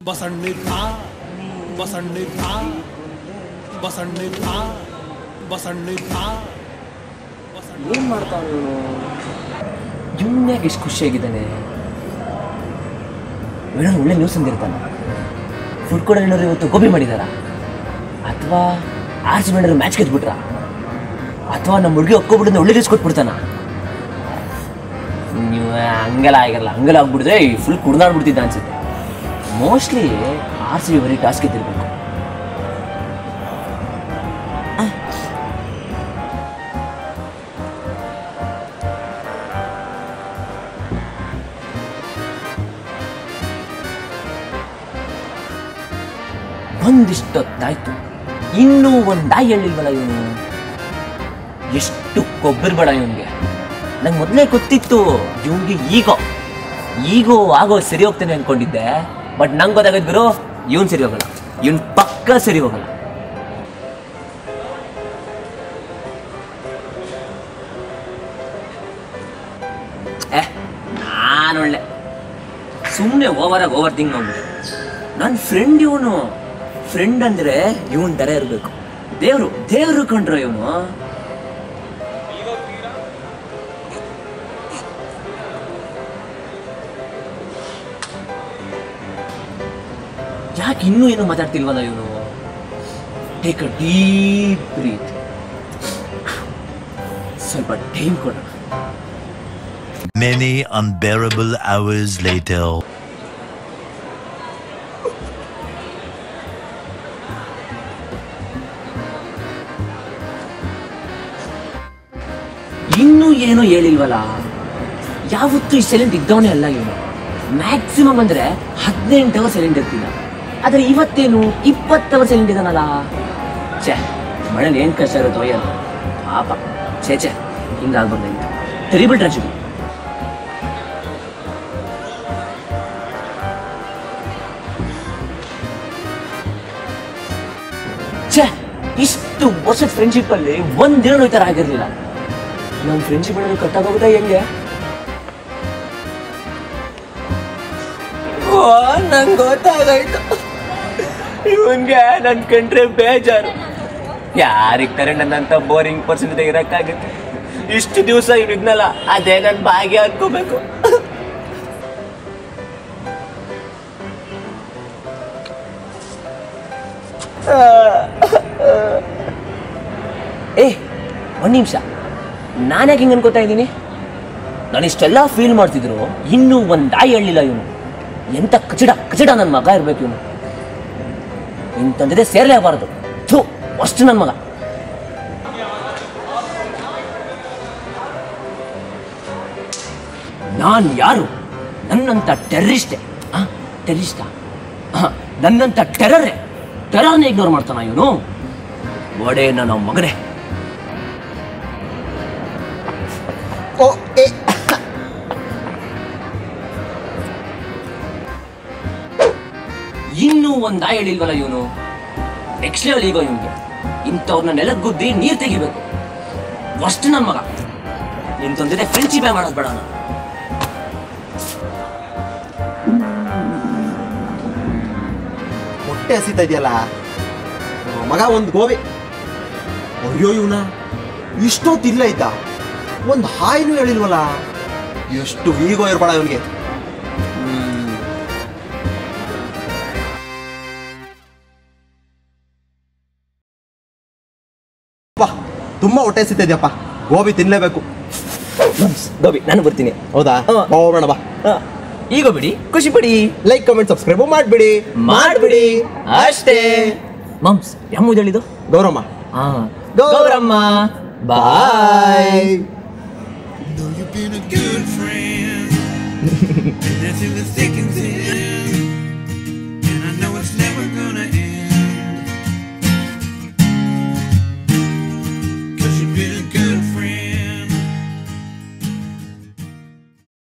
ಬಸಣ್ಣಿದ್ದ ಬಸಣ್ಣಿದ್ದ ಬಸಣ್ಣಿದ್ದ ಬಸಣ್ಣಿದ್ದ ಏನು ಮಾಡ್ತಾವ ಇವನು ಇವನ್ಯಾಗ ಎಷ್ಟು ಖುಷಿಯಾಗಿದ್ದಾನೆ ಏನಾದ್ರು ಒಳ್ಳೆ ನ್ಯೂಸ್ ಅಂದಿರ್ತಾನೆ ಫುಡ್ ಕೂಡ ಏನಾದ್ರು ಇವತ್ತು ಗೋಬಿ ಮಾಡಿದಾರ ಅಥವಾ ಆರ್ ಸಿ ಏನಾದ್ರು ಮ್ಯಾಚ್ ಗೆದ್ಬಿಟ್ರ ಅಥವಾ ನಮ್ಮ ಹುಡುಗಿ ಒಕ್ಕೊಬಿಟ್ಟು ಒಳ್ಳೆ ನ್ಯೂಸ್ ಕೊಟ್ಬಿಡ್ತಾನ ನೀವು ಹಂಗೆಲ್ಲ ಆಗಿರಲ್ಲ ಹಂಗೆಲ್ಲ ಆಗ್ಬಿಡಿದ್ರೆ ಫುಲ್ ಕುಡ್ದಾಡ್ಬಿಡ್ತಿದ್ದ ಅನ್ಸುತ್ತೆ ಮೋಸ್ಟ್ಲಿ ಆರ್ ಸಿ ಬರೀ ಟಾಸ್ಕ್ ಗೆದ್ದಿರ್ಬೇಕು ಒಂದಿಷ್ಟೊತ್ತಾಯ್ತು ಇನ್ನೂ ಒಂದು ಆಯ್ ಹೇಳಿಲ್ವಲ್ಲ ಇವನು ಎಷ್ಟು ಕೊಬ್ಬರಿ ಬೇಡ ಇವನಿಗೆ ನಂಗೆ ಮೊದಲೇ ಗೊತ್ತಿತ್ತು ಇವನಿಗೆ ಈಗೋ ಈಗೋ ಆಗೋ ಸರಿ ಹೋಗ್ತಾನೆ ಅನ್ಕೊಂಡಿದ್ದೆ ಬಟ್ ನಂಗೆ ಗೊತ್ತಾಗದ್ ಗುರು ಇವನ್ ಸರಿ ಹೋಗಲ್ಲ ಇವನ್ ಪಕ್ಕ ಸರಿ ಹೋಗಲ್ಲ ಏ ನಾನೊಳ್ಳೆ ಸುಮ್ಮನೆ ಓವರಾಗಿ ಓವರ್ ಥಿಂಕ್ ಮಾಡ್ಬಿಟ್ಟೆ ನನ್ನ ಫ್ರೆಂಡ್ ಇವನು ಫ್ರೆಂಡ್ ಅಂದ್ರೆ ಇವನ್ ತರ ಇರಬೇಕು ದೇವ್ರು ದೇವ್ರು ಕಂಡ್ರು ಇವನು ಯಾಕೆ ಇನ್ನೂ ಏನು ಮಾತಾಡ್ತಿಲ್ವಲ್ಲ ಇವನು ಟೇಕ್ ಅ ಡೀಪ್ ಬ್ರೀತ್ ಸ್ವಲ್ಪ ಟೈಮ್ ಕೊಡೋಣ Many unbearable hours later. ಇನ್ನೂ ಏನೋ ಹೇಳಿಲ್ವಲ್ಲ ಯಾವತ್ತೂ ಈ ಸೈಲೆಂಟ್ ಇದ್ದವನೇ ಅಲ್ಲ ಇವನು ಮ್ಯಾಕ್ಸಿಮಮ್ ಅಂದ್ರೆ ಹದಿನೆಂಟು ಅವರ್ ಸೈಲೆಂಟ್ ಇರ್ತಿದ್ದ ಆದ್ರೆ ಇವತ್ತೇನು ಇಪ್ಪತ್ತು ಅವರ್ ಸೈಲೆಂಟ್ ಇದ್ದಾನಲ್ಲ ಛೇ ಮನೇಲಿ ಏನ್ ಕಷ್ಟ ಇರುತ್ತೋ ಏನೋ ಪಾಪ ಛೇ ಛೇ ಹಿಂಗಾಗ್ಬಾರ್ದಾಗಿತ್ತು ಟೆರಿಬಲ್ ಟ್ರಾಜಿಡಿ ಛೇ ಇಷ್ಟು ವರ್ಷದ ಫ್ರೆಂಡ್ಶಿಪ್ ಅಲ್ಲಿ ಒಂದಿನ ಈ ತರ ಆಗಿರ್ಲಿಲ್ಲ ನಮ್ಮ ಫ್ರೆಂಡ್ಶಿಪ್ ಏನಾದ್ರು ಕಟ್ಟಾಗೋಗುತ್ತಾ ಹೆಂಗೆ ಓ ನಂಗೆ ಗೊತ್ತಾಗಾಯ್ತು ಇವನ್ಗೆ ನನ್ ಕಂಡ್ರೆ ಬೇಜಾರು ಯಾರಿಗ್ತಾರೆ ನನ್ನಂತ ಬೋರಿಂಗ್ ಪರ್ಸನ್ ಜೊತೆ ಇರಕ್ಕಾಗುತ್ತೆ ಇಷ್ಟು ದಿವಸ ಇವ್ನಿದ್ನಲ್ಲ ಅದೇ ನನ್ ಭಾಗ್ಯ ಅನ್ಕೋಬೇಕು ಏ ಒಂದ್ ನಿಮಿಷ ನಾನು ಯಾಕೆ ಹಿಂಗೆ ಅನ್ಕೋತಾ ಇದ್ದೀನಿ ನಾನು ಇಷ್ಟೆಲ್ಲ ಫೀಲ್ ಮಾಡ್ತಿದ್ರು ಇನ್ನೂ ಒಂದು ಆಯ್ ಹೇಳಿಲ್ಲ ಇವನು ಎಂತ ಕಚಡ ಕಚಡ ನನ್ನ ಮಗ ಇರ್ಬೇಕು ಇವನು ಇಂಥದ್ದೇ ಸೇರ್ಲೇಬಾರದು ಥೂ ಅಷ್ಟು ನನ್ನ ಮಗ ನಾನು ಯಾರು ನನ್ನಂತ ಟೆರ್ರಿಸ್ಟೇ ಆ ಟೆರ್ರಿಸ್ಟಾ ಆ, ನನ್ನಂತ ಟೆರರೇ ಟೆರರ್ನ ಇಗ್ನೋರ್ ಮಾಡ್ತಾನ ಇವನು ಒಡೆ ನನ್ನ ಮಗನೇ ಓ ಏ ಇನ್ನೂ ಒಂದ್ ಆಯ್ ಹೇಳಿಲ್ವಲ್ಲ ಇವನು ನೆಕ್ಸ್ಟ್ ಲೆವೆಲ್ ಈಗ ಇವನಿಗೆ ಇಂಥವ್ರನ್ನ ನೆಲಕ್ ಗುದ್ದಿ ನೀರ್ ತೆಗಿಬೇಕು ಅಷ್ಟು ನನ್ನ ಮಗ ಇಂಥೊಂದಿದೆ ಫ್ರೆಂಡ್ಶಿಪ್ ಮಾಡೋದು ಬೇಡ ನಾನು ಹೊಟ್ಟೆ ಹಸಿತಾ ಇದೆಯಲ್ಲ ಮಗ ಒಂದು ಗೋಬಿ ಅಯ್ಯೋ ಇವನ ಇಷ್ಟೊತ್ತಿಲ್ಲ ಇದ್ದ ಒಂದು ಹಾಯ್ನು ಹೇಳಿಲ್ವಲ್ಲ ಎಷ್ಟು ಈಗೋ ಇರ್ಬೇಡ ಇವನಿಗೆ ತುಂಬಾ ಹೊಟ್ಟೆ ಹಸಿತಾ ಇದೆಯಪ್ಪ ಗೋಬಿ ತಿನ್ಲೇಬೇಕು ಗೋಬಿ ನಾನು ಬರ್ತೀನಿ ಹೌದಾ ಹಾ. ಹೋಗೋಣ ಬಾ ಹ, ಈಗ ಬಿಡಿ ಖುಷಿ ಪಡಿ ಲೈಕ್ ಕಮೆಂಟ್ ಸಬ್ಸ್ಕ್ರೈಬ್ ಮಾಡ್ಬಿಡಿ ಮಾಡ್ಬಿಡಿ ಅಷ್ಟೇ ಮಮ್ಸ್ ಯಮ್ಮು ಹೇಳಿದು ಗೌರಮ್ಮ ಹಾ ಗೌರಮ್ಮ. ಗೌರಮ್ಮ ಬಾಯ್ Know you've been a good friend. Been there through the thick and thin.